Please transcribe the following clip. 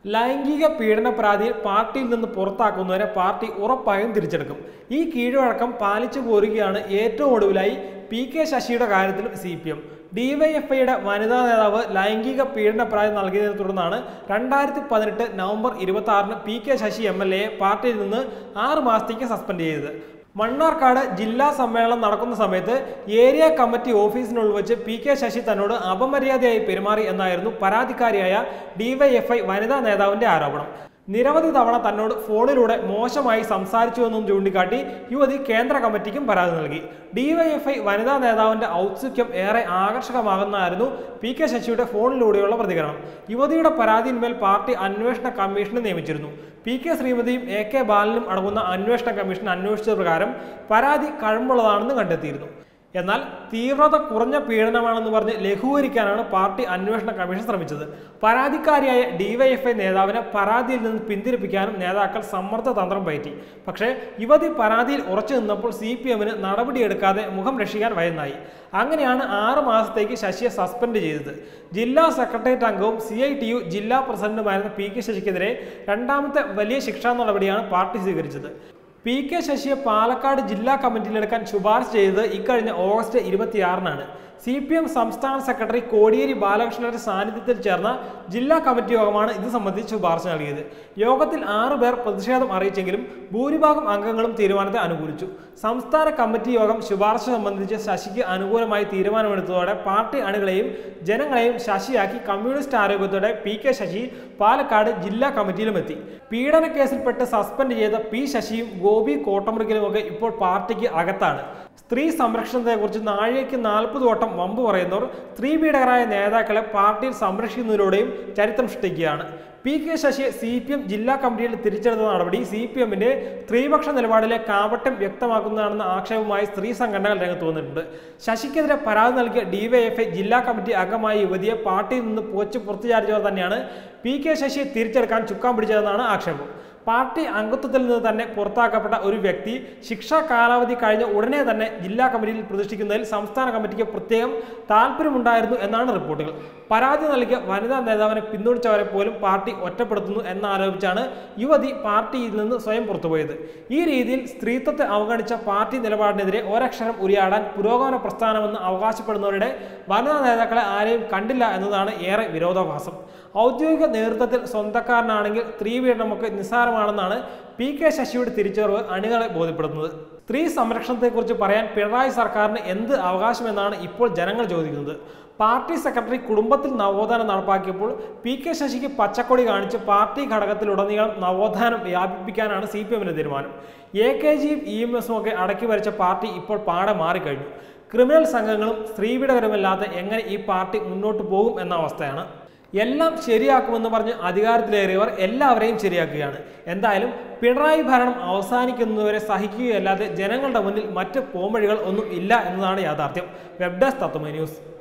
ലൈംഗിക പീഡന പരാതിയിൽ പാർട്ടിയിൽ നിന്ന് പുറത്താക്കുന്നവരെ പാർട്ടി ഉറപ്പായും തിരിച്ചെടുക്കും ഈ കീഴ്വഴക്കം പാലിച്ചു പോരുകയാണ് ഏറ്റവും ഒടുവിലായി പി കെ ശശിയുടെ കാര്യത്തിലും സി പി എം ഡിവൈഎഫ്ഐയുടെ വനിതാ നേതാവ് ലൈംഗിക പീഡന പരാതി നൽകിയതിനെ തുടർന്നാണ് രണ്ടായിരത്തി പതിനെട്ട് നവംബർ ഇരുപത്തി ആറിന് P K Sasi M L എയെ പാർട്ടിയിൽ നിന്ന് ആറ് മാസത്തേക്ക് സസ്പെൻഡ് ചെയ്തത് മണ്ണാർക്കാട് ജില്ലാ സമ്മേളനം നടക്കുന്ന സമയത്ത് ഏരിയ കമ്മിറ്റി ഓഫീസിനുള്ളിൽ വെച്ച് പി കെ ശശി തന്നോട് അപമര്യാദയായി പെരുമാറി എന്നായിരുന്നു പരാതിക്കാരിയായ ഡിവൈഎഫ്ഐ വനിതാ നേതാവിന്റെ ആരോപണം നിരവധി തവണ തന്നോട് ഫോണിലൂടെ മോശമായി സംസാരിച്ചുവെന്നും ചൂണ്ടിക്കാട്ടി യുവതി കേന്ദ്ര കമ്മിറ്റിക്കും പരാതി നൽകി ഡിവൈഎഫ്ഐ വനിതാ നേതാവിന്റെ ഔത്സുക്യം ഏറെ ആകർഷകമാകുന്നതായിരുന്നു പി കെ ശശിയുടെ ഫോണിലൂടെയുള്ള പ്രതികരണം യുവതിയുടെ പരാതിയിന്മേൽ പാർട്ടി അന്വേഷണ കമ്മീഷനെ നിയമിച്ചിരുന്നു പി കെ ശ്രീമതിയും എ കെ ബാലനും അടങ്ങുന്ന അന്വേഷണ കമ്മീഷൻ അന്വേഷിച്ചത് പ്രകാരം പരാതി കഴമ്പുള്ളതാണെന്ന് കണ്ടെത്തിയിരുന്നു എന്നാൽ തീവ്രത കുറഞ്ഞ പീഡനമാണെന്ന് പറഞ്ഞ് ലഘൂകരിക്കാനാണ് പാർട്ടി അന്വേഷണ കമ്മീഷൻ ശ്രമിച്ചത് പരാതിക്കാരിയായ ഡിവൈഎഫ്ഐ നേതാവിനെ പരാതിയിൽ നിന്ന് പിന്തിരിപ്പിക്കാനും നേതാക്കൾ സമ്മർദ്ദ തന്ത്രം പയറ്റി പക്ഷേ യുവതി പരാതിയിൽ ഉറച്ചു നിന്നപ്പോൾ സി പി എമ്മിന് നടപടിയെടുക്കാതെ മുഖം രക്ഷിക്കാൻ വയന്നായി അങ്ങനെയാണ് ആറ് മാസത്തേക്ക് ശശിയെ സസ്പെൻഡ് ചെയ്തത് ജില്ലാ സെക്രട്ടേറിയറ്റ് അംഗവും സി ഐ ടി യു ജില്ലാ പ്രസിഡന്റുമായിരുന്ന പി കെ ശശിക്കെതിരെ രണ്ടാമത്തെ വലിയ ശിക്ഷാ നടപടിയാണ് പാർട്ടി സ്വീകരിച്ചത് പി കെ ശശിയെ പാലക്കാട് ജില്ലാ കമ്മിറ്റിയിലെടുക്കാൻ ശുപാർശ ചെയ്തത് ഇക്കഴിഞ്ഞ ഓഗസ്റ്റ് ഇരുപത്തിയാറിനാണ് സി പി എം സംസ്ഥാന സെക്രട്ടറി കോടിയേരി ബാലകൃഷ്ണന്റെ സാന്നിധ്യത്തിൽ ചേർന്ന ജില്ലാ കമ്മിറ്റി യോഗമാണ് ഇത് സംബന്ധിച്ച് ശുപാർശ നൽകിയത് യോഗത്തിൽ ആറ് പേർ പ്രതിഷേധം അറിയിച്ചെങ്കിലും ഭൂരിഭാഗം അംഗങ്ങളും തീരുമാനത്തെ അനുകൂലിച്ചു സംസ്ഥാന കമ്മിറ്റി യോഗം ശുപാർശ സംബന്ധിച്ച് ശശിക്ക് അനുകൂലമായി തീരുമാനമെടുത്തതോടെ പാർട്ടി അണികളെയും ജനങ്ങളെയും ശശിയാക്കി കമ്മ്യൂണിസ്റ്റ് ആരോഗ്യത്തോടെ പി കെ ശശി പാലക്കാട് ജില്ലാ കമ്മിറ്റിയിലുമെത്തി പീഡന കേസിൽപ്പെട്ട് സസ്പെൻഡ് ചെയ്ത പി ശശിയും ഗോപി കോട്ടമുറിക്കലുമൊക്കെ ഇപ്പോൾ പാർട്ടിക്ക് അകത്താണ് സ്ത്രീ സംരക്ഷണത്തെക്കുറിച്ച് നാഴികയ്ക്ക് നാൽപ്പത് വട്ടം വമ്പ് പറയുന്നവർ സ്ത്രീ പീഡകരായ നേതാക്കളെ പാർട്ടിയിൽ സംരക്ഷിക്കുന്നതിലൂടെയും ചരിത്രം സൃഷ്ടിക്കുകയാണ് പി കെ ശശിയെ സി പി എം ജില്ലാ കമ്മിറ്റിയിൽ തിരിച്ചെടുത്ത നടപടി സി പി എമ്മിന്റെ സ്ത്രീപക്ഷ നിലപാടിലെ കാപട്യം വ്യക്തമാക്കുന്നതാണെന്ന ആക്ഷേപവുമായി സ്ത്രീ സംഘടനകൾ രംഗത്ത് വന്നിട്ടുണ്ട് ശശിക്കെതിരെ പരാതി നൽകിയ ഡിവൈഎഫ്ഐ ജില്ലാ കമ്മിറ്റി അംഗമായ യുവതിയെ പാർട്ടിയിൽ നിന്ന് പോച്ച് പുറത്തുചാരിച്ചവർ തന്നെയാണ് പി കെ ശശിയെ തിരിച്ചെടുക്കാൻ ചുക്കാൻ പിടിച്ചതെന്നാണ് ആക്ഷേപം പാർട്ടി അംഗത്വത്തിൽ നിന്ന് തന്നെ പുറത്താക്കപ്പെട്ട ഒരു വ്യക്തി ശിക്ഷാ കാലാവധി കഴിഞ്ഞ ഉടനെ തന്നെ ജില്ലാ കമ്മിറ്റിയിൽ പ്രതിഷ്ഠിക്കുന്നതിൽ സംസ്ഥാന കമ്മിറ്റിക്ക് പ്രത്യേകം താല്പര്യമുണ്ടായിരുന്നു എന്നാണ് റിപ്പോർട്ടുകൾ പരാതി നൽകിയ വനിതാ നേതാവിനെ പിന്തുണച്ചവരെ പോലും പാർട്ടി ഒറ്റപ്പെടുത്തുന്നു എന്നാരോപിച്ചാണ് യുവതി പാർട്ടിയിൽ നിന്ന് സ്വയം പുറത്തുപോയത് ഈ രീതിയിൽ സ്ത്രീത്വത്തെ അവഗണിച്ച പാർട്ടി നിലപാടിനെതിരെ ഒരക്ഷരം ഉരിയാടാൻ പുരോഗമന പ്രസ്ഥാനമെന്ന് അവകാശപ്പെടുന്നവരുടെ വനിതാ നേതാക്കളെ ആരെയും കണ്ടില്ല എന്നതാണ് ഏറെ വിരോധാഭാസം ഔദ്യോഗിക നേതൃത്വത്തിൽ സ്വന്തക്കാരനാണെങ്കിൽ സ്ത്രീപീഡനമൊക്കെ നിസ്സാരമാണെന്നാണ് പി കെ ശശിയുടെ തിരിച്ചറിവ് അണികളെ ബോധ്യപ്പെടുത്തുന്നത് സ്ത്രീ സംരക്ഷണത്തെക്കുറിച്ച് പറയാൻ പിണറായി സർക്കാരിന് എന്ത് അവകാശമെന്നാണ് ഇപ്പോൾ ജനങ്ങൾ ചോദിക്കുന്നത് പാർട്ടി സെക്രട്ടറി കുടുംബത്തിൽ നവോത്ഥാനം നടപ്പാക്കിയപ്പോൾ പി കെ ശശിക്ക് പച്ചക്കൊടി കാണിച്ച് പാർട്ടി ഘടകത്തിലുടനീളം നവോത്ഥാനം വ്യാപിപ്പിക്കാനാണ് സി പി എമ്മിന്റെ തീരുമാനം എ കെ ജിയും ഇ എം എസും ഒക്കെ അടക്കി വരച്ച പാർട്ടി ഇപ്പോൾ പാടെ മാറിക്കഴിഞ്ഞു ക്രിമിനൽ സംഘങ്ങളും സ്ത്രീവിടകരമല്ലാതെ എങ്ങനെ ഈ പാർട്ടി മുന്നോട്ട് പോകും എന്ന അവസ്ഥയാണ് എല്ലാം ശരിയാക്കുമെന്ന് പറഞ്ഞ് അധികാരത്തിലേറിയവർ എല്ലാവരെയും ശരിയാക്കുകയാണ് എന്തായാലും പിണറായി ഭരണം അവസാനിക്കുന്നതുവരെ സഹിക്കുകയല്ലാതെ ജനങ്ങളുടെ മുന്നിൽ മറ്റ് പോംവഴികൾ ഒന്നും ഇല്ല എന്നതാണ് യാഥാർത്ഥ്യം വെബ് ഡെസ്ക് തത്വമേ ന്യൂസ്